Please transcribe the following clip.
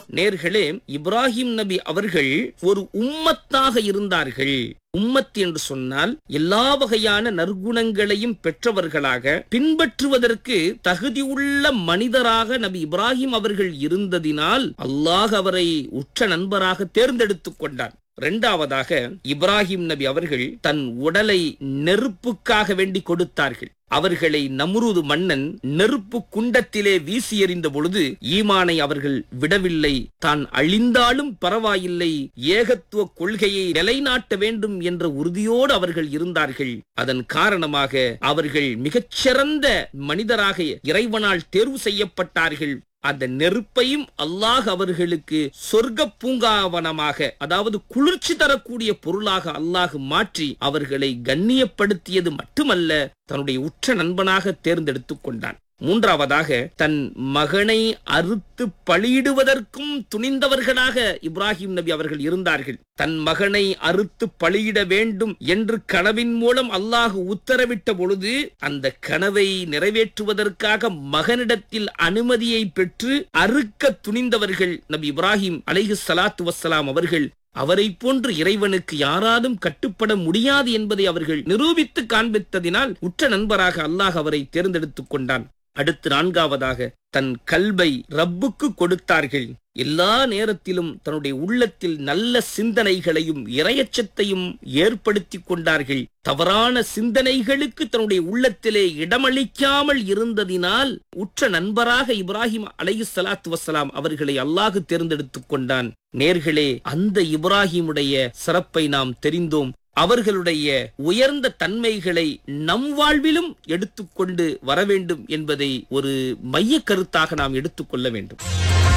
நேர்களே இப்ராஹிம் நபி அவர்கள் ஒரு உம்மத்தாக இருந்தார்கள் உம்மத் என்று சொன்னால் எல்லா வகையான நற்குணங்களையும் பெற்றவர்களாக பின்பற்றுவதற்கு தகுதியுள்ள மனிதராக நபி இப்ராஹிம் அவர்கள் இருந்ததினால் அல்லாஹ் அவரை உற்ற நண்பராக தேர்ந்தெடுத்துக் கொண்டார் இரண்டாவதாக இப்ராஹிம் நபி அவர்கள் தன் உடலை நெருப்புக்காக வேண்டி கொடுத்தார்கள் அவர்களை நம்ரூது மன்னன் நெருப்பு குண்டத்திலே வீசி எறிந்த பொழுது ஈமானை அவர்கள் விடவில்லை தான் அழிந்தாலும் பரவாயில்லை ஏகத்துவ கொள்கையை நிலைநாட்ட வேண்டும் என்ற உறுதியோடு அவர்கள் இருந்தார்கள் அதன் காரணமாக அவர்கள் மிகச்சிறந்த மனிதராக இறைவனால் தேர்வு செய்யப்பட்டார்கள் அந்த நெருப்பையும் அல்லாஹ் அவர்களுக்கு சொர்க்க பூங்காவனமாக அதாவது குளிர்ச்சி தரக்கூடிய பொருளாக அல்லாஹ் மாற்றி அவர்களை கண்ணியப்படுத்தியது மட்டுமல்ல தன்னுடைய உற்ற நண்பனாக தேர்ந்தெடுத்துக் கொண்டான் மூன்றாவதாக தன் மகனை அறுத்து பலியிடுவதற்கும் துணிந்தவர்களாக இப்ராஹிம் நபி அவர்கள் இருந்தார்கள் தன் மகனை அறுத்து பலியிட வேண்டும் என்று கனவின் மூலம் அல்லாஹ் உத்தரவிட்ட பொழுது அந்த கனவை நிறைவேற்றுவதற்காக மகனிடத்தில் அனுமதியை பெற்று அறுக்க துணிந்தவர்கள் நபி இப்ராஹிம் அலைஹி ஸலாத்து வஸ்ஸலாம் அவர்கள் அவரை போன்று இறைவனுக்கு யாராலும் கட்டுப்பட முடியாது என்பதை அவர்கள் நிரூபித்து காண்பித்ததினால் உற்ற நண்பராக அல்லாஹ் அவரை தேர்ந்தெடுத்துக் கொண்டான் அடுத்து நான்காவதாக தன் கல்வை ரப்புக்கு கொடுத்தார்கள் எல்லா நேரத்திலும் தன்னுடைய உள்ளத்தில் நல்ல சிந்தனைகளையும் இரையச்சத்தையும் ஏற்படுத்தி கொண்டார்கள் தவறான சிந்தனைகளுக்கு தன்னுடைய உள்ளத்திலே இடமளிக்காமல் இருந்ததினால் உற்ற நண்பராக இப்ராஹிம் அலைஹி ஸலாத்து வஸ்ஸலாம் அவர்களை அல்லாஹ் தேர்ந்தெடுத்துக் கொண்டான் நேர்களே அந்த இப்ராஹிமுடைய சிறப்பை நாம் தெரிந்தோம் அவர்களுடைய உயர்ந்த தன்மைகளை நம் வாழ்விலும் எடுத்துக்கொண்டு வர வேண்டும் என்பதை ஒரு மைய கருத்தாக நாம் எடுத்துக்கொள்ள வேண்டும்